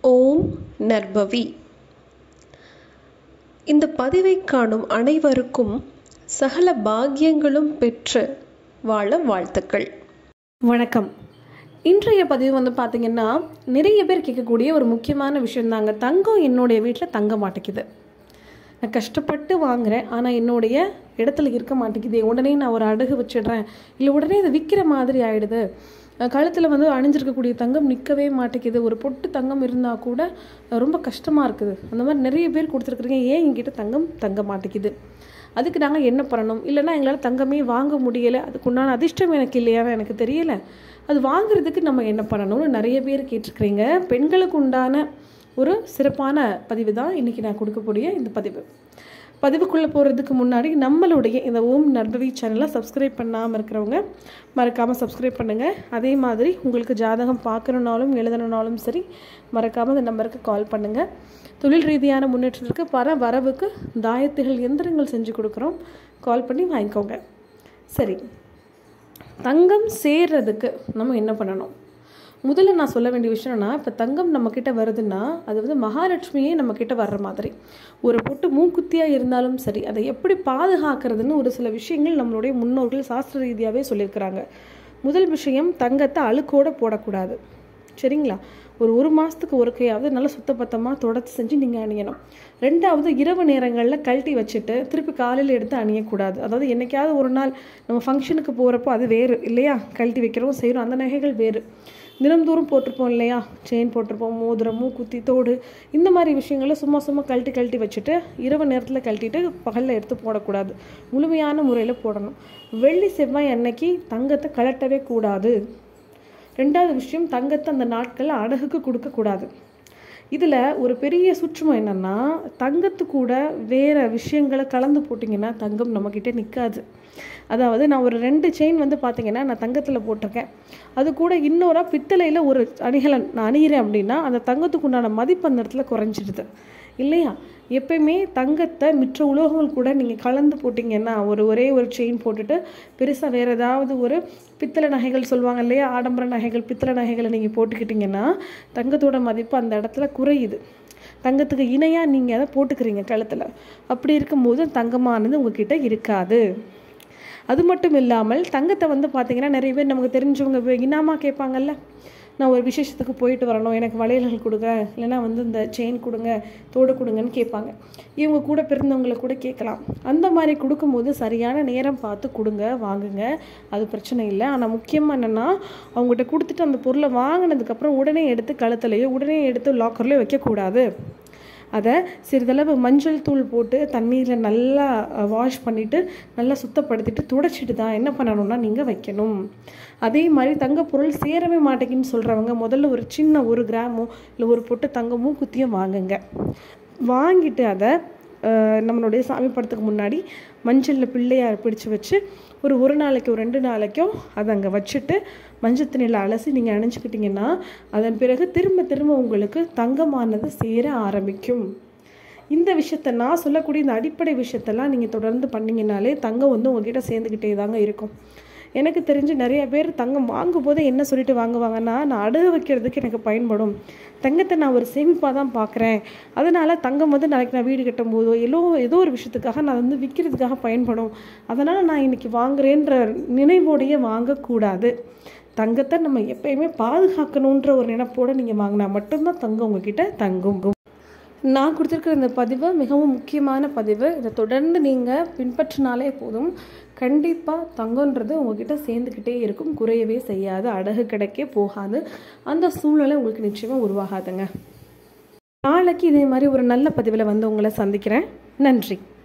ஓம் நர்பவி இந்த பதிவை காணும் அனைவருக்கும் சகல பாக்கியங்களும் பெற்று வாழ வாழ்த்துக்கள் வணக்கம் இன்றைய பதிவு வந்து பார்த்தீங்கன்னா நிறைய பேர் கேட்கக்கூடிய ஒரு முக்கியமான விஷயந்தாங்க தங்கம் என்னுடைய வீட்டில் தங்க மாட்டேங்குது நான் கஷ்டப்பட்டு வாங்குறேன் ஆனால் என்னுடைய இடத்துல இருக்க மாட்டேங்குது உடனே நான் ஒரு அடகு வச்சிடுறேன் இல்லை உடனே இதை விற்கிற மாதிரி ஆயிடுது கழுத்தில் வந்து அணிஞ்சிருக்கக்கூடிய தங்கம் நிற்கவே மாட்டேங்குது ஒரு பொட்டு தங்கம் இருந்தால் கூட ரொம்ப கஷ்டமாக இருக்குது அந்த மாதிரி நிறைய பேர் கொடுத்துருக்குறீங்க ஏன் எங்கிட்ட தங்கம் தங்க மாட்டேங்குது அதுக்கு நாங்கள் என்ன பண்ணணும் இல்லைன்னா எங்களால் தங்கமே வாங்க முடியலை அதுக்குண்டான அதிர்ஷ்டம் எனக்கு இல்லையான்னு எனக்கு தெரியலை அது வாங்குறதுக்கு நம்ம என்ன பண்ணணும்னு நிறைய பேர் கேட்டிருக்கிறீங்க பெண்களுக்கு உண்டான ஒரு சிறப்பான பதிவு தான் இன்றைக்கி நான் கொடுக்கக்கூடிய இந்த பதிவு பதிவுக்குள்ளே போகிறதுக்கு முன்னாடி நம்மளுடைய இந்த ஓம் நர்பவி சேனலை சப்ஸ்கிரைப் பண்ணாமல் இருக்கிறவங்க மறக்காமல் சப்ஸ்கிரைப் பண்ணுங்கள் அதே மாதிரி உங்களுக்கு ஜாதகம் பார்க்கணுன்னாலும் எழுதணுன்னாலும் சரி மறக்காமல் இந்த நம்பருக்கு கால் பண்ணுங்கள் தொழில் ரீதியான முன்னேற்றத்திற்கு பர வரவுக்கு தாயத்துகள் எந்திரங்கள் செஞ்சு கொடுக்குறோம் கால் பண்ணி வாங்கிக்கோங்க சரி தங்கம் சேர்றதுக்கு நம்ம என்ன பண்ணணும் முதல்ல நான் சொல்ல வேண்டிய விஷயம்னா இப்போ தங்கம் நம்மக்கிட்ட வருதுன்னா அது வந்து மகாலட்சுமியே நம்மக்கிட்ட வர்ற மாதிரி ஒரு பொட்டு மூக்குத்தியாக இருந்தாலும் சரி அதை எப்படி பாதுகாக்கிறதுன்னு ஒரு சில விஷயங்கள் நம்மளுடைய முன்னோர்கள் சாஸ்திர ரீதியாகவே சொல்லியிருக்கிறாங்க முதல் விஷயம் தங்கத்தை அழுக்கோடு போடக்கூடாது சரிங்களா ஒரு ஒரு மாதத்துக்கு ஒருக்கையாவது நல்லா சுத்தபத்தமாக தொடச்சி செஞ்சு நீங்கள் அணியணும் ரெண்டாவது இரவு நேரங்களில் கழட்டி வச்சுட்டு திருப்பி காலையில் எடுத்து அணியக்கூடாது அதாவது என்றைக்காவது ஒரு நாள் நம்ம ஃபங்க்ஷனுக்கு போகிறப்போ அது வேறு இல்லையா கழட்டி வைக்கிறோம் செய்கிறோம் அந்த நகைகள் வேறு தினம்தோறும் போட்டிருப்போம் இல்லையா செயின் போட்டிருப்போம் மோதிரம் மூக்குத்தி தோடு இந்த மாதிரி விஷயங்களை சும்மா சும்மா கழட்டி கழட்டி வச்சுட்டு இரவு நேரத்தில் கழட்டிட்டு பகலில் எடுத்து போடக்கூடாது முழுமையான முறையில் போடணும் வெள்ளி செவ்வாய் அன்னைக்கு தங்கத்தை கழட்டவே கூடாது ரெண்டாவது விஷயம் தங்கத்தை அந்த நாட்களில் அடகுக்கு கொடுக்கக்கூடாது இதில் ஒரு பெரிய சுற்றுமம் என்னென்னா தங்கத்து கூட வேறு விஷயங்களை கலந்து போட்டிங்கன்னா தங்கம் நம்மக்கிட்ட நிற்காது அதாவது நான் ஒரு ரெண்டு செயின் வந்து பார்த்தீங்கன்னா நான் தங்கத்தில் போட்டிருக்கேன் அது கூட இன்னொரு பித்தளையில் ஒரு அணிகளை நான் அணிகிறேன் அப்படின்னா அந்த தங்கத்துக்கு உண்டான மதிப்பு அந்த இடத்துல குறைஞ்சிடுது இல்லையா எப்பயுமே தங்கத்தை மிற்ற உலோகங்கள் கூட நீங்கள் கலந்து போட்டிங்கன்னா ஒரு ஒரே ஒரு செயின் போட்டுட்டு பெருசாக வேறு ஏதாவது ஒரு பித்தளை நகைகள் சொல்லுவாங்க இல்லையா ஆடம்பர நகைகள் பித்தளை நகைகளை நீங்கள் போட்டுக்கிட்டிங்கன்னா தங்கத்தோட மதிப்பு அந்த இடத்துல குறையுது தங்கத்துக்கு இணையாக நீங்கள் அதை போட்டுக்கிறீங்க கழுத்தில் அப்படி இருக்கும்போது தங்கமானது உங்ககிட்ட இருக்காது அது மட்டும் இல்லாமல் தங்கத்தை வந்து பார்த்தீங்கன்னா நிறைய பேர் நமக்கு தெரிஞ்சவங்க இனாமா கேட்பாங்கல்ல நான் ஒரு விசேஷத்துக்கு போயிட்டு வரணும் எனக்கு வளையல்கள் கொடுங்க இல்லைனா வந்து இந்த செயின் கொடுங்க தோடு கொடுங்கன்னு கேட்பாங்க இவங்க கூட பிறந்தவங்களை கூட கேட்கலாம் அந்த மாதிரி கொடுக்கும்போது சரியான நேரம் பார்த்து கொடுங்க வாங்குங்க அது பிரச்சனை இல்லை ஆனால் முக்கியமாக என்னென்னா அவங்ககிட்ட கொடுத்துட்டு அந்த பொருளை வாங்கினதுக்கப்புறம் உடனே எடுத்து கழுத்துலையோ உடனே எடுத்து லாக்கர்லையோ வைக்கக்கூடாது அதை சிறிதளவு மஞ்சள் தூள் போட்டு தண்ணீரில் நல்லா வாஷ் பண்ணிவிட்டு நல்லா சுத்தப்படுத்திட்டு துடைச்சிட்டு தான் என்ன பண்ணணும்னா நீங்கள் வைக்கணும் அதே மாதிரி தங்க பொருள் சேரவே மாட்டேங்குன்னு சொல்கிறவங்க முதல்ல ஒரு சின்ன ஒரு கிராமோ இல்லை ஒரு பொட்டு தங்கமும் குத்தியும் வாங்குங்க வாங்கிட்டு அதை நம்மளுடைய சாமி படத்துக்கு முன்னாடி மஞ்சளில் பிள்ளையார் பிடிச்சி வச்சு ஒரு ஒரு நாளைக்கோ ரெண்டு நாளைக்கோ அதை அங்கே வச்சுட்டு மஞ்சள் தண்ணியில் அலசி நீங்கள் அணைஞ்சிக்கிட்டிங்கன்னா அதன் பிறகு திரும்ப திரும்ப உங்களுக்கு தங்கமானது சேர ஆரம்பிக்கும் இந்த விஷயத்த நான் சொல்லக்கூடிய இந்த அடிப்படை விஷயத்தெல்லாம் நீங்கள் தொடர்ந்து பண்ணிங்கனாலே தங்கம் வந்து உங்ககிட்ட சேர்ந்துக்கிட்டே தாங்க இருக்கும் எனக்கு தெரிஞ்சு நிறைய பேர் தங்கம் வாங்கும் போதே என்ன சொல்லிட்டு வாங்குவாங்கன்னா நான் அடகு வைக்கிறதுக்கு எனக்கு பயன்படும் தங்கத்தை நான் ஒரு சேமிப்பாக தான் பார்க்குறேன் அதனால் தங்கம் வந்து நாளைக்கு நான் வீடு கட்டும் போதோ ஏதோ ஏதோ ஒரு விஷயத்துக்காக நான் வந்து விற்கிறதுக்காக பயன்படும் அதனால் நான் இன்றைக்கி வாங்குறேன்ற நினைவோடையே வாங்கக்கூடாது தங்கத்தை நம்ம எப்பயுமே பாதுகாக்கணுன்ற ஒரு நினைப்போடு நீங்கள் வாங்கினா மட்டும்தான் தங்கம் உங்ககிட்ட தங்கும் நான் கொடுத்துருக்கிற இந்த பதிவு மிகவும் முக்கியமான பதிவு இதை தொடர்ந்து நீங்கள் பின்பற்றினாலே போதும் கண்டிப்பாக தங்கன்றது உங்ககிட்ட சேர்ந்துக்கிட்டே இருக்கும் குறையவே செய்யாது அடகு கிடைக்கே போகாது அந்த சூழ்நிலை உங்களுக்கு நிச்சயமாக உருவாகாதுங்க நாளைக்கு இதே மாதிரி ஒரு நல்ல பதிவில் வந்து உங்களை சந்திக்கிறேன் நன்றி